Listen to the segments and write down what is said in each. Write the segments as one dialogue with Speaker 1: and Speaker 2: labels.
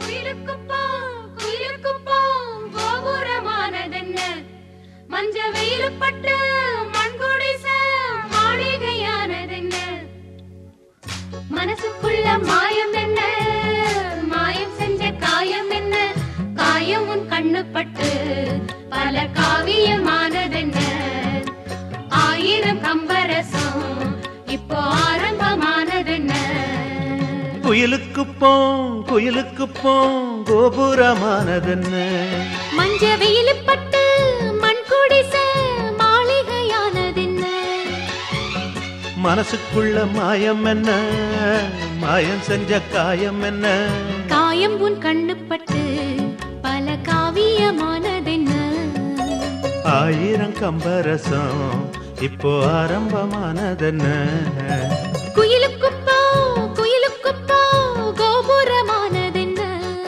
Speaker 1: குயிலுக்குப்போ குயிலுக்குப்போ கோபுரமானதென்ன மஞ்ச வெயிலுப்பட்டு மண்குடிச மாளிகையானதென்ன மனசுக்குள்ள மாயம் என்ன மாயம் செஞ்ச காயம் என்ன காயம் உன் கண்ணுப்பட்டு பல காவியமானதென்ன ஆயிரம் கம்பரசம் இப்போ ஆரம்பமானதென்ன
Speaker 2: குயிலுக்கு போம் குயிலுக்கு போம் கோபுரமானதென்ன
Speaker 1: மஞ்ச வெயிலுப்பட்டு மண் குடிச மாளிகையானதென்ன
Speaker 2: மனசுக்குள்ள மாயம் என்ன மாயம் செஞ்ச காயம் என்ன
Speaker 1: காயம் உன் கண்ணுப்பட்டு பல காவியமானதென்ன
Speaker 2: ஆயிரம் கம்பரசம் இப்போ ஆரம்பமானதென்ன
Speaker 1: குயிலுக்குப்போ குயிலுக்குப்போ கோபுரமானதென்ன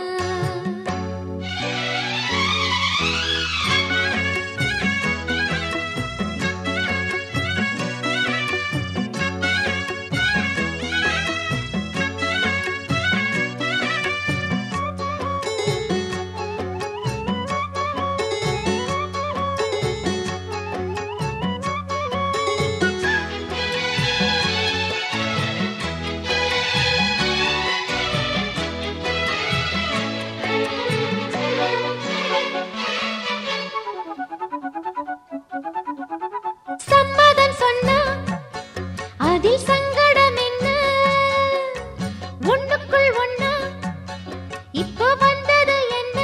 Speaker 1: சம்மதம் சொன்னா அதில் சங்கடம் என்ன ஒண்ணுக்குள் ஒண்ணா இப்போ வந்தது என்ன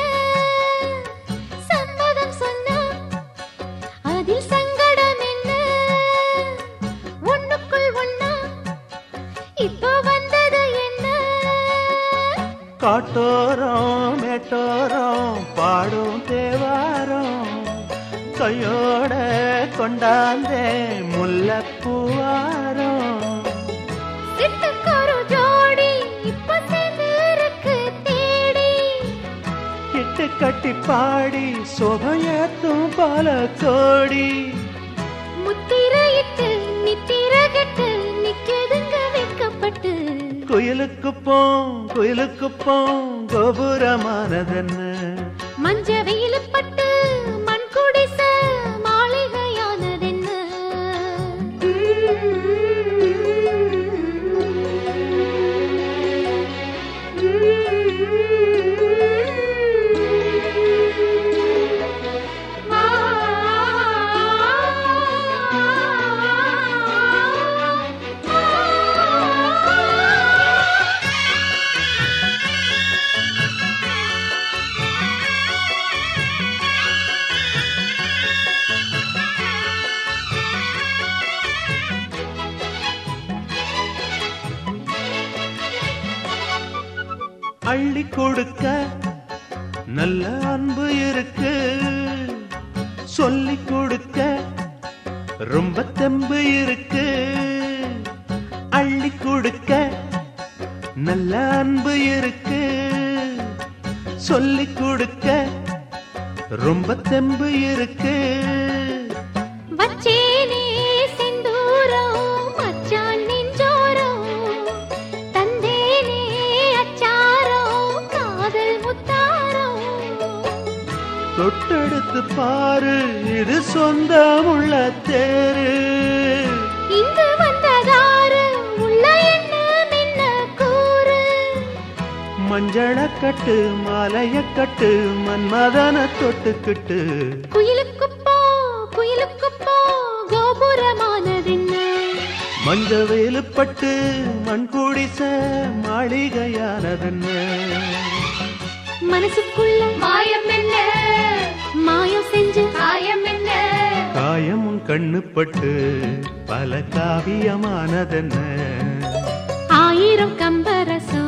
Speaker 1: சம்மதம் சொன்னா அதில் சங்கடம் என்ன ஒண்ணுக்குள் ஒண்ணா இப்போ வந்தது என்ன
Speaker 2: காட்டோரம் மேட்டோரம் பாடும் தேவாரம் கையோட கொண்டாந்தே முல்லைப்பூவாரம்
Speaker 1: சிட்டுக்கொரு ஜோடி இப்ப சேர்ந்திருக்கு தேடி
Speaker 2: இட்டு கட்டி பாடி சோபையத்தும் பல கோடி
Speaker 1: முத்திரையிட்டு நித்திரகட்டு நிக்கதுங்க வைக்கப்பட்டு
Speaker 2: குயிலுக்கு போம் குயிலுக்கு போம் கோபுரமானதென்ன
Speaker 1: மஞ்ச வெயிலு பட்டு மண் குடிச மாளிகையானதென்ன
Speaker 2: அள்ளி கொடுக்க நல்ல அன்பு இருக்கு சொல்லி கொடுக்க ரொம்ப தெம்பு இருக்கு அள்ளி கொடுக்க நல்ல அன்பு இருக்கு சொல்லி கொடுக்க ரொம்ப தெம்பு இருக்கு
Speaker 1: வச்சேனே செந்தூரம் மச்சான் நெஞ்சோரம் தந்தேனே அச்சாரம் காதல் முத்தாரம்
Speaker 2: தொட்டெடுத்து பாரு இது சொந்தமுள்ள தேரு
Speaker 1: இங்கு வந்ததாரு உள்ள என்ன மின்ன கூறு
Speaker 2: மஞ்சள கட்டு மாலைய கட்டு மன்மதன தொட்டுக்கிட்டு
Speaker 1: குயிலுக்கு போ குயிலுக்கு போ கோபுரமானதென்ன
Speaker 2: மஞ்ச வேலுப்பட்டு மண் குடிச மாளிகையானதென்ன
Speaker 1: மனசுக்குள்ள மாயம் என்ன மாயம் செஞ்சு காயம் என்ன
Speaker 2: காயம் உன் கண்ணுப்பட்டு பல காவியமானதென்ன
Speaker 1: ஆயிரம் கம்பரசம்